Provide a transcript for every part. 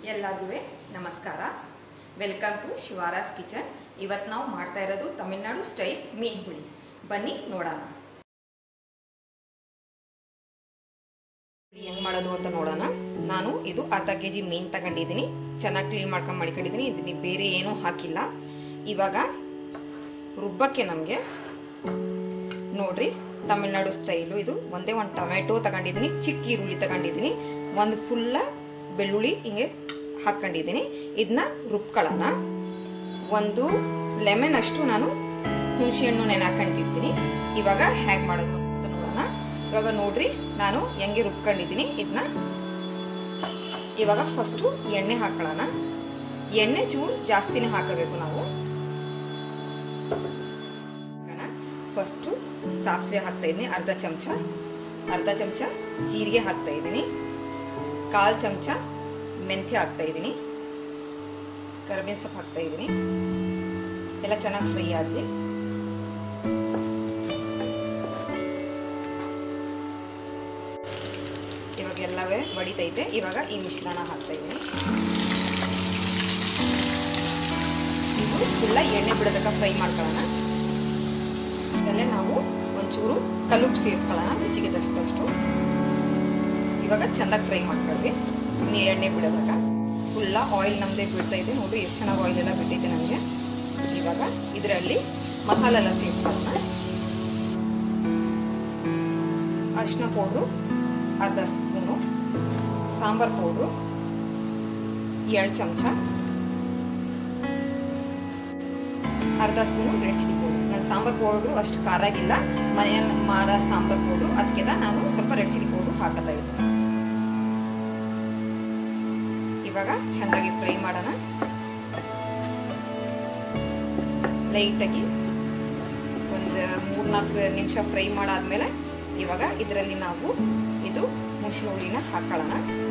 ಎಲ್ಲರಿಗೂ ನಮಸ್ಕಾರ welcome to ಶಿವಾರಾಸ್ kitchen ಇವತ್ತು ನಾವು ಮಾಡ್ತಾ ಇರೋದು ತಮಿಳ್ನಾಡು ಸ್ಟೈಲ್ ಮೀನು ಹುಳಿ ಬನ್ನಿ ನೋಡೋಣ ಹೆಂಗೆ ಮಾಡೋದು ಅಂತ ನೋಡೋಣ ನಾನು ಇದು ಅರ್ಧ ಕೆ ಜಿ ಮೀನು ತಗೊಂಡಿದ್ದೀನಿ ಚೆನ್ನಾಗಿ ಕ್ಲೀನ್ ಮಾಡ್ಕೊಂಡು ಮಾಡ್ಕೊಂಡಿದ್ದೀನಿ ಇದನ್ನ ಬೇರೆ ಏನೂ ಹಾಕಿಲ್ಲ ಇವಾಗ ರುಬ್ಬಕ್ಕೆ ನಮಗೆ ನೋಡ್ರಿ ತಮಿಳ್ನಾಡು ಸ್ಟೈಲು ಇದು ಒಂದೇ ಒಂದು ಟೊಮೆಟೊ ತಗೊಂಡಿದ್ದೀನಿ ಚಿಕ್ಕ ಈರುಳ್ಳಿ ತಗೊಂಡಿದ್ದೀನಿ ಒಂದು ಫುಲ್ಲ ಬೆಳ್ಳುಳ್ಳಿ ಹಿಂಗೆ ಹಾಕ್ಕೊಂಡಿದ್ದೀನಿ ಇದನ್ನ ರುಬ್ಕೊಳ್ಳೋಣ ಒಂದು ಲೆಮನ್ ಅಷ್ಟು ನಾನು ಹುಣಸೆಹಣ್ಣು ನೆನೆ ಹಾಕೊಂಡಿರ್ತೀನಿ ಇವಾಗ ಹೇಗೆ ಮಾಡೋದು ಅಂತ ನೋಡೋಣ ಇವಾಗ ನೋಡ್ರಿ ನಾನು ಹೆಂಗೆ ರುಬ್ಕೊಂಡಿದ್ದೀನಿ ಇದನ್ನ ಇವಾಗ ಫಸ್ಟು ಎಣ್ಣೆ ಹಾಕೊಳ್ಳೋಣ ಎಣ್ಣೆ ಚೂರು ಜಾಸ್ತಿನೇ ಹಾಕಬೇಕು ನಾವು ಫಸ್ಟು ಸಾಸಿವೆ ಹಾಕ್ತಾ ಇದ್ದೀನಿ ಅರ್ಧ ಚಮಚ ಅರ್ಧ ಚಮಚ ಜೀರಿಗೆ ಹಾಕ್ತಾ ಇದ್ದೀನಿ ಕಾಲು ಚಮಚ ಮೆಂತ್ಯ ಹಾಕ್ತಾ ಇದ್ದೀನಿ ಕರಿಬೇವು ಸೊಪ್ಪು ಹಾಕ್ತಾ ಇದ್ದೀನಿ ಎಲ್ಲ ಚೆನ್ನಾಗಿ ಫ್ರೈ ಆಗಲಿ ಇವಾಗ ಎಲ್ಲವೇ ಒಡಿತೈತೆ ಇವಾಗ ಈ ಮಿಶ್ರಣ ಹಾಕ್ತಾ ಇದ್ದೀನಿ ಇದು ಫುಲ್ಲ ಎಣ್ಣೆ ಬಿಡೋದಕ್ಕೆ ಫ್ರೈ ಮಾಡ್ಕೊಳ್ಳೋಣ ಇದರಲ್ಲೇ ನಾವು ಒಂಚೂರು ಕಲ್ಲುಪ್ಪು ಸೇರಿಸ್ಕೊಳ್ಳೋಣ ರುಚಿಗೆ ತಕ್ಕಷ್ಟು ಇವಾಗ ಚೆಂದಾಗಿ ಫ್ರೈ ಮಾಡ್ಕೊಳ್ವಿ ನೀ ಎಣ್ಣೆ ಬಿಡೋದಾಗ ಫುಲ್ಲ ಆಯಿಲ್ ನಮ್ಮದೇ ಬಿಡ್ತಾ ಇದೆ ನೋಡ್ರಿ ಎಷ್ಟು ಚೆನ್ನಾಗಿ ಆಯಿಲ್ ಎಲ್ಲ ಬಿಟ್ಟಿದೆ ನನಗೆ ಇವಾಗ ಇದರಲ್ಲಿ ಮಸಾಲೆ ಎಲ್ಲ ಸೇರಿಸ್ಕೊಳ್ಳೋಣ ಅರಿಶಿನ ಪೌಡ್ರು ಅರ್ಧ ಸ್ಪೂನು ಸಾಂಬಾರು ಪೌಡ್ರು ಎರಡು ಚಮಚ ಅರ್ಧ ಸ್ಪೂನು ರೆಡ್ ಚಿಲ್ಲಿ ಪೌಡ್ರು ನನ್ನ ಸಾಂಬಾರು ಪೌಡ್ರು ಅಷ್ಟು ಖಾರ ಆಗಿಲ್ಲ ಮನೆಯಲ್ಲಿ ಮಾಡೋ ಸಾಂಬಾರು ಪೌಡ್ರು ಅದಕ್ಕೆಲ್ಲ ನಾನು ಸ್ವಲ್ಪ ರೆಡ್ ಚಿಲ್ಲಿ ಪೌಡ್ರು ಹಾಕತ್ತಾ ಇದ್ದೀನಿ ಇವಾಗ ಚೆನ್ನಾಗಿ ಫ್ರೈ ಮಾಡೋಣ ಲೈಟಾಗಿ ಒಂದು ಮೂರ್ನಾಲ್ಕು ನಿಮಿಷ ಫ್ರೈ ಮಾಡಾದ್ಮೇಲೆ ಇವಾಗ ಇದರಲ್ಲಿ ನಾವು ಇದು ಹುಣಸೆ ಹುಳಿನ ಹಾಕೊಳ್ಳೋಣ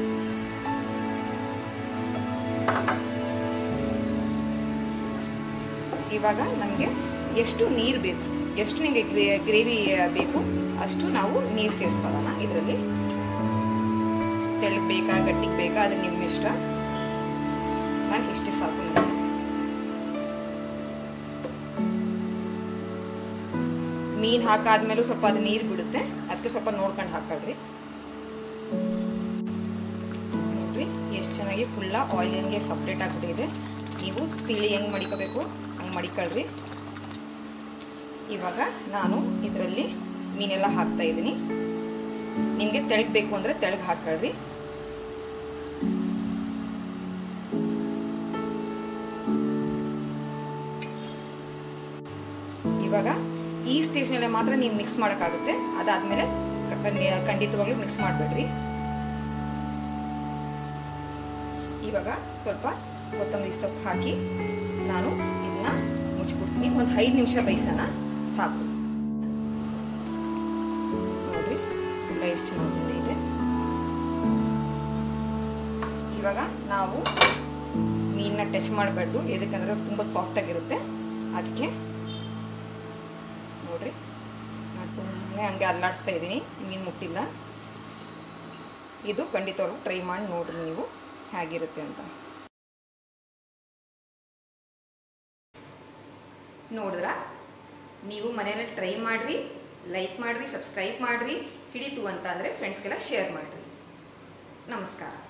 ಇವಾಗ ನಮಗೆ ಎಷ್ಟು ನೀರು ಬೇಕು ಎಷ್ಟು ನಿಮಗೆ ಗ್ರೇವಿ ಬೇಕು ಅಷ್ಟು ನಾವು ನೀರು ಸೇರಿಸ್ಕೊಳ್ಳೋಣ ಇದರಲ್ಲಿ ತೆಳ್ಳಗೆ ಬೇಕಾ ಗಟ್ಟಿಗೆ ಬೇಕಾ ಅದು ನಿಮ್ಮ ಇಷ್ಟ ನಾನು ಇಷ್ಟೇ ಸಾಕು ನನಗೆ ಮೀನು ಹಾಕಾದ್ಮೇಲೂ ಸ್ವಲ್ಪ ಅದು ನೀರು ಬಿಡುತ್ತೆ ಅದಕ್ಕೆ ಸ್ವಲ್ಪ ನೋಡ್ಕೊಂಡು ಹಾಕೊಳ್ರಿ ನೋಡ್ರಿ ಎಷ್ಟು ಚೆನ್ನಾಗಿ ಫುಲ್ಲ ಆಯಿಲ್ ಹಂಗೆ ಸಪ್ರೇಟ್ ಆಗಿಬಿಟ್ಟಿದೆ ನೀವು ತಿಳಿ ಹೆಂಗೆ ಮಡಿಕೋಬೇಕು ಹಂಗೆ ಮಡಿಕೊಳ್ರಿ ಇವಾಗ ನಾನು ಇದರಲ್ಲಿ ಮೀನೆಲ್ಲ ಹಾಕ್ತಾ ಇದ್ದೀನಿ ನಿಮಗೆ ತೆಳಗಬೇಕು ಅಂದರೆ ತೆಳಗೆ ಹಾಕೊಳ್ರಿ ಇವಾಗ ಈ ಸ್ಟೇಜ್ನಲ್ಲೇ ಮಾತ್ರ ನೀವು ಮಿಕ್ಸ್ ಮಾಡೋಕ್ಕಾಗುತ್ತೆ ಅದಾದಮೇಲೆ ಖಂಡಿತವಾಗ್ಲೂ ಮಿಕ್ಸ್ ಮಾಡಬೇಡ್ರಿ ಇವಾಗ ಸ್ವಲ್ಪ ಕೊತ್ತಂಬರಿ ಸೊಪ್ಪು ಹಾಕಿ ನಾನು ಇದನ್ನ ಮುಚ್ಚಿಬಿಡ್ತೀನಿ ಒಂದು ಐದು ನಿಮಿಷ ಬೇಯಿಸೋಣ ಸಾಕು ನೋಡ್ರಿ ಎಲ್ಲ ಎಷ್ಟು ಚೆನ್ನಾಗಿ ಬಂದಿದೆ ಇವಾಗ ನಾವು ಮೀನನ್ನ ಟಚ್ ಮಾಡಬಾರ್ದು ಎದಕ್ಕಂದ್ರೆ ತುಂಬ ಸಾಫ್ಟಾಗಿರುತ್ತೆ ಅದಕ್ಕೆ ನೋಡ್ರಿ ನಾನು ಸುಮ್ಮನೆ ಹಂಗೆ ಅಲ್ಲಾಡಿಸ್ತಾ ಇದ್ದೀನಿ ಮೀನು ಮುಟ್ಟಿಲ್ಲ ಇದು ಖಂಡಿತವಾಗ್ಲೂ ಟ್ರೈ ಮಾಡಿ ನೋಡ್ರಿ ನೀವು ಹೇಗಿರುತ್ತೆ ಅಂತ ನೋಡಿದ್ರ ನೀವು ಮನೆಯಲ್ಲಿ ಟ್ರೈ ಮಾಡಿರಿ ಲೈಕ್ ಮಾಡಿರಿ ಸಬ್ಸ್ಕ್ರೈಬ್ ಮಾಡಿರಿ ಹಿಡಿತು ಅಂತ ಅಂದರೆ ಫ್ರೆಂಡ್ಸ್ಗೆಲ್ಲ ಶೇರ್ ಮಾಡಿರಿ ನಮಸ್ಕಾರ